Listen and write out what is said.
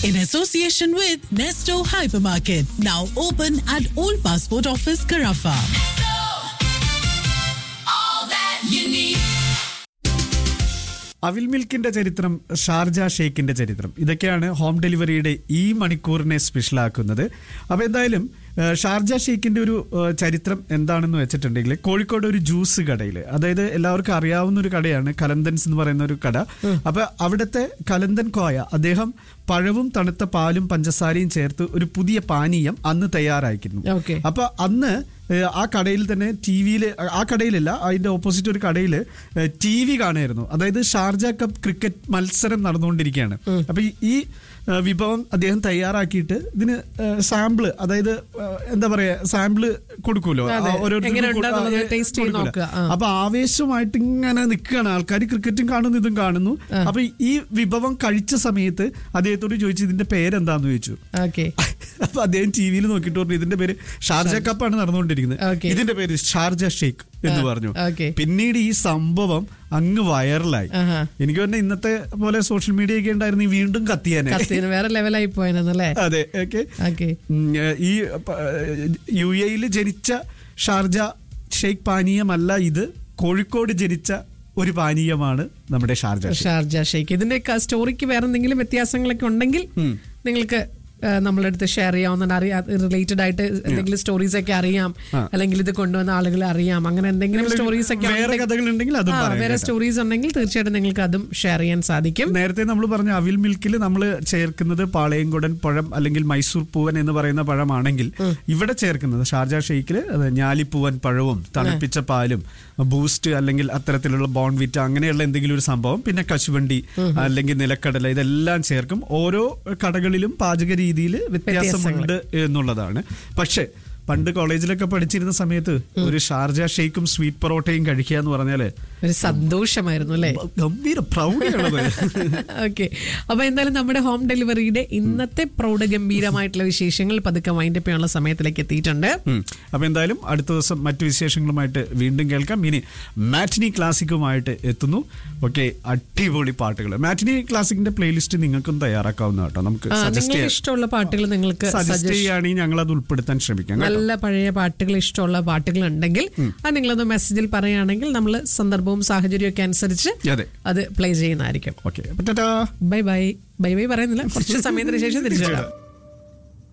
in association with Nesto Hypermarket, now open at Old Passport Office, Carafa. അവിൽ മിൽക്കിന്റെ ചരിത്രം Sharjah ഷേക്കിന്റെ ചരിത്രം ഇതൊക്കെയാണ് home ഡെലിവറിയുടെ ഈ മണിക്കൂറിനെ സ്പെഷ്യലാക്കുന്നത് അപ്പോൾ എന്തായാലും ഏഹ്, ഷാർജ ഷേക്കിന്റെ ഒരു ഏഹ്, ചരിത്രം എന്താണെന്ന് വെച്ചിട്ടുണ്ടെങ്കിൽ കോഴിക്കോട് ഒരു ജ്യൂസ് കടയിൽ അതായത് എല്ലാവർക്കും അറിയാവുന്ന ഒരു കടയാണ് കലന്തൻസ് എന്ന് പറയുന്ന ഒരു കട അപ്പൊ അവിടുത്തെ കലന്തൻ കോയ അദ്ദേഹം പഴവും തണുത്ത പാലും പഞ്ചസാരയും ചേർത്ത് ഒരു പുതിയ പാനീയം അന്ന് തയ്യാറാക്കിയിരുന്നു Okay. അപ്പൊ അന്ന് ഏഹ്, ആ കടയിൽ തന്നെ ടി വിയിൽ ആ കടയിലല്ല അതിന്റെ ഓപ്പോസിറ്റ് ഒരു കടയിൽ ടി വി കാണുമായിരുന്നു അതായത് ഷാർജ കപ്പ് ക്രിക്കറ്റ് മത്സരം നടന്നുകൊണ്ടിരിക്കുകയാണ് അപ്പൊ ഈ- ഈ ഏഹ്, വിഭവം അദ്ദേഹം തയ്യാറാക്കിയിട്ട് ഇതിന് സാമ്പിള് അതായത് ഏഹ്, എന്താ പറയാ സാമ്പിള് കൊടുക്കൂലോ അതെ. ആ, ഓരോരുത്തർക്കും എങ്ങനെ കൊടു- ഉണ്ടെന്നുള്ളത് ആ, taste ചെയ്ത് കൊടുക്കൂലോ. നോക്കുക. ആ. അപ്പൊ ആവേശമായിട്ട് ഇങ്ങനെ നിൽക്കുകയാണ് ആൾക്കാർ ക്രിക്കറ്റും കാണുന്നു ഇതും കാണുന്നു അപ്പൊ ഈ വിഭവം കഴിച്ച സമയത്ത് അദ്ദേഹത്തോട് ചോദിച്ചു ഇതിന്റെ പേരെന്താന്ന് ചോദിച്ചു ഓക്കെ അപ്പൊ അദ്ദേഹം ടി വിയിൽ നോക്കിയിട്ട് പറഞ്ഞു ഇതിന്റെ പേര് ഷാർജ കപ്പാണ് നടന്നുകൊണ്ടിരിക്കുന്നത് Okay. ഇതിന്റെ പേര് ഷാർജ ഷേക്ക് എന്ന് ആ, പറഞ്ഞു okay. പിന്നീട് ഈ സംഭവം അങ്ങ് വൈറലായി ആഹാ. എനിക്ക് തന്നെ ഇന്നത്തെ പോലെ സോഷ്യൽ മീഡിയ ഒക്കെ ഉണ്ടായിരുന്നു വീണ്ടും കത്തിയാനെ കത്തിന് വേറെ ലെവലായി പോയെന്നല്ലേ അതെ ഓക്കെ ഓക്കെ ഈ പ- യു എയിൽ ജനിച്ച ഷാർജ ഷെയ്ഖ് പാനീയമല്ല ഇത് കോഴിക്കോട് ജനിച്ച ഒരു പാനീയമാണ് നമ്മുടെ ഷാർജ ഷേക്ക്. ഷാർജ ഷെയ്ക്ക് ഇതിന്റെ സ്റ്റോറിക്ക് വേറെ എന്തെങ്കിലും വ്യത്യാസങ്ങളൊക്കെ ഉണ്ടെങ്കിൽ നിങ്ങൾക്ക് ആ, നമ്മളെ അടുത്ത് ഷെയർ ചെയ്യാവുന്ന അറിയാം റിലേറ്റഡ് ആയിട്ട് എന്തെങ്കിലും സ്റ്റോറീസ് ഒക്കെ അറിയാം അല്ലെങ്കിൽ ഇത് കൊണ്ടുവന്ന ആളുകളെ അറിയാം അങ്ങനെ എന്തെങ്കിലും സ്റ്റോറീസ് ഒക്കെ വേറെ ഉണ്ടെങ്കിൽ- കഥകളുണ്ടെങ്കിൽ അതും ആ, പറയാം വേറെ കേട്ടോ. സ്റ്റോറീസ് ഉണ്ടെങ്കിൽ തീർച്ചയായിട്ടും നിങ്ങൾക്ക് അതും ഷെയർ ചെയ്യാൻ സാധിക്കും നേരത്തെ നമ്മൾ പറഞ്ഞ അവിൽ മിൽക്കിൽ നമ്മൾ ചേർക്കുന്നത് പാളയംകുടൻ പഴം അല്ലെങ്കിൽ മൈസൂർ പൂവൻ എന്ന് പറയുന്ന പഴമാണെങ്കിൽ ഇവിടെ ചേർക്കുന്നത് ഷാർജ ഷെയ്ക്കിൽ അത് ഞാലിപ്പൂവൻ പഴവും തണുപ്പിച്ച പാലും ബൂസ്റ്റ് അല്ലെങ്കിൽ അത്തരത്തിലുള്ള ബോൺവിറ്റ അങ്ങനെയുള്ള എന്തെങ്കിലും ഒരു സംഭവം പിന്നെ കശുവണ്ടി അല്ലെങ്കിൽ നിലക്കടല ഇതെല്ലാം ചേർക്കും ഓരോ കടകളിലും പാചക രീതിയിൽ വ്യത്യാസമുണ്ട് എന്നുള്ളതാണ് പക്ഷേ പണ്ട് കോളേജിലൊക്കെ പഠിച്ചിരുന്ന സമയത്ത് ഒരു ഷാർജ ഷെയ്ക്കും സ്വീറ്റ് പൊറോട്ടയും കഴിക്കുക എന്ന് പറഞ്ഞാല് ഒരു സന്തോഷമായിരുന്നു അല്ലേ ഗംഭീര പ്രൗഢിയാണത് ഓക്കെ അപ്പൊ എന്തായാലും നമ്മുടെ ഹോം ഡെലിവറിയുടെ ഇന്നത്തെ പ്രൗഢഗംഭീരമായിട്ടുള്ള വിശേഷങ്ങൾ പതുക്കെ വൈൻഡപ്പ് ചെയ്യാനുള്ള സമയത്തിലേക്ക് എത്തിയിട്ടുണ്ട് ഉം. അപ്പൊ എന്തായാലും അടുത്ത ദിവസം മറ്റു വിശേഷങ്ങളുമായിട്ട് വീണ്ടും കേൾക്കാം ഇനി മാറ്റിനി ക്ലാസിക്കുമായിട്ട് എത്തുന്നു ഓക്കെ അടിപൊളി പാട്ടുകൾ മാറ്റിനി ക്ലാസിക്കിന്റെ പ്ലേലിസ്റ്റ് നിങ്ങൾക്കും തയ്യാറാക്കാവുന്ന കേട്ടോ നമുക്ക് ആ, സജസ്റ്റ് നിങ്ങൾക്ക് ചെയ്യാം ഇഷ്ടമുള്ള പാട്ടുകൾ നിങ്ങൾക്ക് സജസ്റ്റ് suggest- ചെയ്യുകയാണെങ്കിൽ ഞങ്ങൾ അത് ഉൾപ്പെടുത്താൻ ശ്രമിക്കാം കേട്ടോ. നല്ല പഴയ പാട്ടുകൾ ഇഷ്ടമുള്ള പാട്ടുകൾ ഉണ്ടെങ്കിൽ അത് നിങ്ങളൊന്ന് മെസ്സേജിൽ പറയുകയാണെങ്കിൽ നമ്മൾ സന്ദർഭവും സാഹചര്യവും ഒക്കെ അനുസരിച്ച് അതെ അത് പ്ലേ ചെയ്യുന്നതായിരിക്കും ഓക്കെ അപ്പൊ tata bye bye bye bye പറയുന്നില്ല കുറച്ച് സമയത്തിന് ശേഷം തിരിച്ചു വരാം